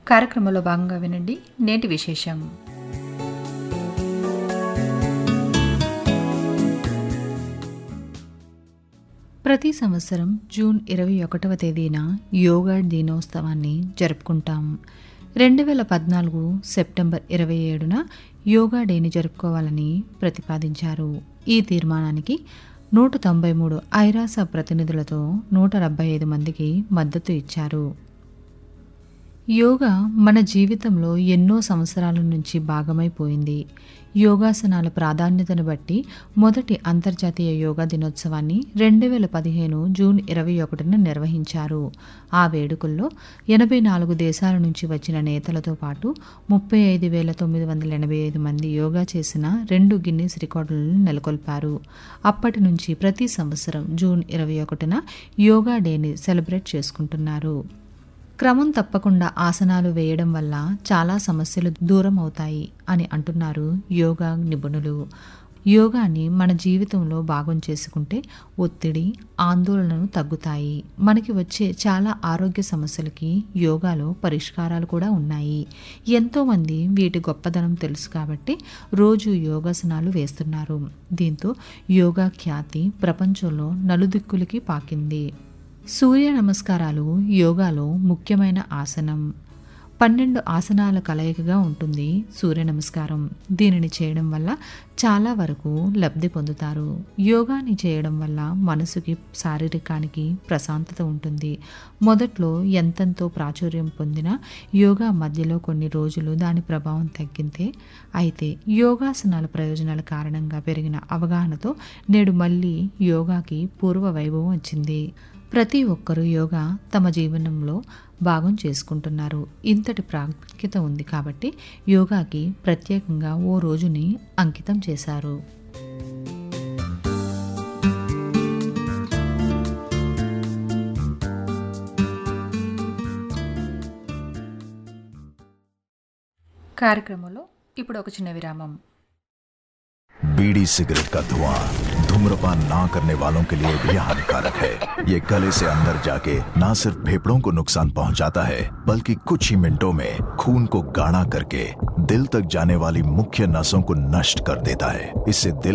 కార్యక్రమంలో భాగంగా వినండి నేటి విశేషం ప్రతి సంవత్సరం జూన్ ఇరవై ఒకటవ తేదీన యోగా దినోత్సవాన్ని జరుపుకుంటాం రెండు వేల పద్నాలుగు సెప్టెంబర్ ఇరవై ఏడున యోగా డేని జరుపుకోవాలని ప్రతిపాదించారు ఈ తీర్మానానికి నూట తొంభై మూడు ఐరాస ప్రతినిధులతో నూట డెబ్బై ఐదు మందికి మద్దతు ఇచ్చారు యోగా మన జీవితంలో ఎన్నో సంవత్సరాల నుంచి భాగమైపోయింది యోగాసనాల ప్రాధాన్యతను బట్టి మొదటి అంతర్జాతీయ యోగా దినోత్సవాన్ని రెండు వేల పదిహేను జూన్ ఇరవై ఒకటిన నిర్వహించారు ఆ వేడుకల్లో ఎనభై నాలుగు దేశాల నుంచి వచ్చిన నేతలతో పాటు ముప్పై ఐదు వేల తొమ్మిది వందల ఎనభై ఐదు మంది యోగా చేసిన రెండు గిన్నీస్ రికార్డులను నెలకొల్పారు అప్పటి నుంచి ప్రతి సంవత్సరం జూన్ ఇరవై ఒకటిన యోగా డేని సెలబ్రేట్ చేసుకుంటున్నారు క్రమం తప్పకుండా ఆసనాలు వేయడం వల్ల చాలా సమస్యలు దూరం అవుతాయి అని అంటున్నారు యోగా నిపుణులు యోగాని మన జీవితంలో భాగం చేసుకుంటే ఒత్తిడి ఆందోళనలు తగ్గుతాయి మనకి వచ్చే చాలా ఆరోగ్య సమస్యలకి యోగాలో పరిష్కారాలు కూడా ఉన్నాయి ఎంతోమంది వీటి గొప్పదనం తెలుసు కాబట్టి రోజు యోగాసనాలు వేస్తున్నారు దీంతో యోగా ఖ్యాతి ప్రపంచంలో నలుదిక్కులకి పాకింది సూర్య నమస్కారాలు యోగాలో ముఖ్యమైన ఆసనం పన్నెండు ఆసనాల కలయికగా ఉంటుంది సూర్య నమస్కారం దీనిని చేయడం వల్ల చాలా వరకు లబ్ధి పొందుతారు యోగాని చేయడం వల్ల మనసుకి శారీరకానికి ప్రశాంతత ఉంటుంది మొదట్లో ఎంతెంతో ప్రాచుర్యం పొందిన యోగా మధ్యలో కొన్ని రోజులు దాని ప్రభావం తగ్గింతే అయితే యోగాసనాల ప్రయోజనాల కారణంగా పెరిగిన అవగాహనతో నేడు మళ్ళీ యోగాకి పూర్వ వైభవం వచ్చింది ప్రతి ఒక్కరూ యోగా తమ జీవనంలో భాగం చేసుకుంటున్నారు ఇంతటి ప్రాముఖ్యత ఉంది కాబట్టి యోగాకి ప్రత్యేకంగా ఓ రోజుని అంకితం చేశారు కార్యక్రమంలో ఇప్పుడు ఒక చిన్న విరామం बीड़ी सिगरेट का धुआं धूम्रपान ना करने वालों के लिए भी हानिकारक है ये गले से अंदर जाके ना सिर्फ फेफड़ों को नुकसान पहुंचाता है बल्कि कुछ ही मिनटों में खून को गाढ़ा करके दिल तक जाने वाली मुख्य नसों को नष्ट कर देता है इससे दिल